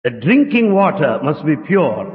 The drinking water must be pure.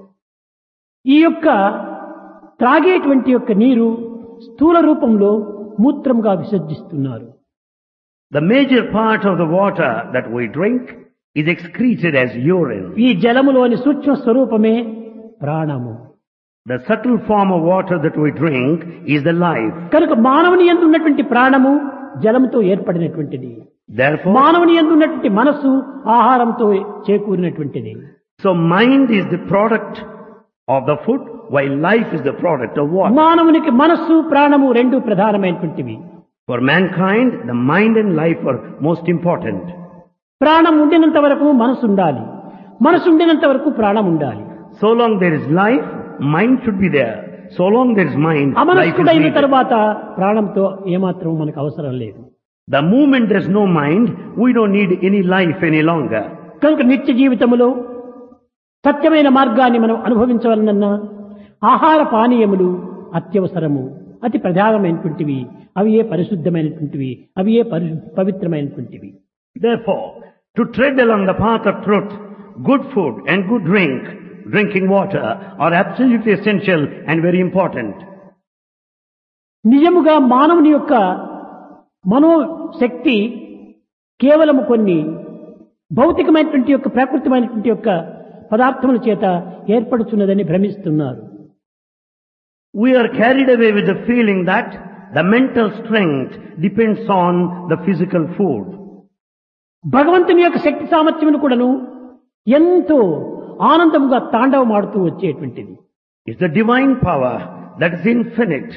ఈ యొక్క త్రాగేటువంటి యొక్క నీరు స్థూల రూపంలో మూత్రంగా విసర్జిస్తున్నారు The major part of the water that we drink is excreted as urine. ఈ జలములోని సూక్ష్మ స్వరూపమే ప్రాణము The subtle form of water that we drink is the life. కనుక మానవుని ఎందు ఉన్నటువంటి ప్రాణము జలముతో ఏర్పడినటువంటిది Therefore, మానవుని ఎందు ఉన్నటువంటి మనస్సు ఆహారంతో చేకూరినటువంటిది so mind is the product of the food, while life is the product of water. మానవునికి మనస్సు ప్రాణము రెండు ప్రధానమైనటువంటివి For mankind, the mind and life are most important. ప్రాణం ఉండినంత వరకు మనసు ఉండాలి మనసు ఉండినంత వరకు ప్రాణం ఉండాలి So long there is life, mind should be there. So long there is mind, life is అమనస్కుడైన needed. తర్వాత ప్రాణంతో ఏమాత్రం మనకు అవసరం లేదు The moment there is no mind, we don't need any life any longer. కనుక నిత్య జీవితములో సత్యమైన మార్గాన్ని మనం అనుభవించవలనన్నా ఆహార పానీయములు అత్యవసరము అతి ప్రధానమైనటువంటివి అవి ఏ పరిశుద్ధమైనటువంటివి అవి ఏ పరి పవిత్రమైనటువంటివి Therefore, to tread along the path of truth, good food and good drink, drinking water, are absolutely essential and very important. నిజముగా మానవుని యొక్క మనోశక్తి కేవలము కొన్ని భౌతికమైనటువంటి యొక్క ప్రాకృతికమైనటువంటి యొక్క పదార్థముల చేత ఏర్పడుతున్నదని భ్రమిస్తున్నారు We are carried away with the feeling that the mental strength depends on the physical food. భగవంతుని యొక్క శక్తి సామర్థ్యమును కూడాను ఎంతో ఆనందముగా తాండవమాడుతూ వచ్చేటువంటిది It's the divine power that is infinite.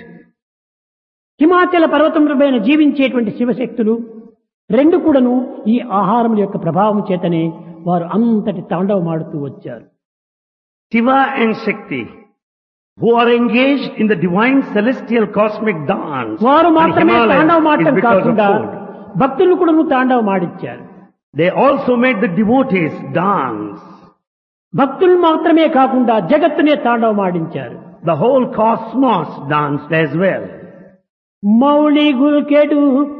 హిమాచల పర్వతములపైన జీవించేటువంటి శివశక్తులు రెండు కూడాను ఈ ఆహారముల యొక్క ప్రభావం చేతనే వారు అంతటి తాండవమాడుతూ వచ్చారు Shiva and Shakti, who are engaged in the divine celestial cosmic dance వారు on మాత్రమే Himalaya తాండవమాడటం is because of కాకుండా food. భక్తులు కూడాను తాండవమాడిచ్చారు They also made the devotees dance. భక్తులు మాత్రమే కాకుండా జగత్తునే తాండవమాడించారు The whole cosmos danced as well. Mouli గుల్కెడు